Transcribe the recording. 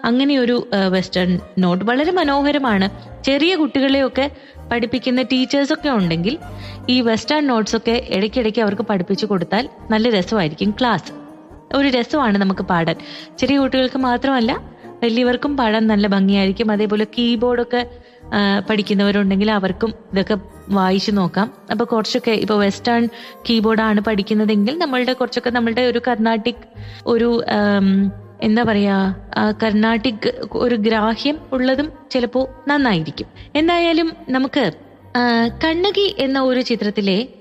അങ്ങനെ ഒരു western not വളരെ മനോഹരമാണ് ചെറിയ കുട്ടികളെയൊക്കെ പഠിപ്പിക്കുന്ന ടീച്ചേഴ്സ് ഒക്കെ ഉണ്ടെങ്കിൽ ഈ വെസ്റ്റേൺ നോട്ട്സ് ഒക്കെ ഇടയ്ക്കിടയ്ക്ക് അവർക്ക് പഠിപ്പിച്ചു കൊടുത്താൽ നല്ല രസമായിരിക്കും ക്ലാസ് ഒരു രസമാണ് നമുക്ക് പാടാൻ ചെറിയ കുട്ടികൾക്ക് മാത്രമല്ല വലിയവർക്കും പാടാൻ നല്ല ഭംഗിയായിരിക്കും അതേപോലെ കീബോർഡൊക്കെ ആ, പഠിക്കുന്നവരുണ്ടെങ്കിൽ അവർക്കും ഇതൊക്കെ വായിച്ചു നോക്കാം അപ്പൊ കുറച്ചൊക്കെ ഇപ്പൊ വെസ്റ്റേൺ കീബോർഡാണ് പഠിക്കുന്നതെങ്കിൽ നമ്മളുടെ കുറച്ചൊക്കെ നമ്മളുടെ ഒരു കർണാട്ടിക് ഒരു ആം, എന്താ പറയാ ആ, കർണാട്ടിക് ഒരു ഗ്രാഹ്യം ഉള്ളതും ചിലപ്പോ നന്നായിരിക്കും എന്തായാലും നമുക്ക് ആ, കണ്ണകി എന്ന ഒരു ചിത്രത്തിലെ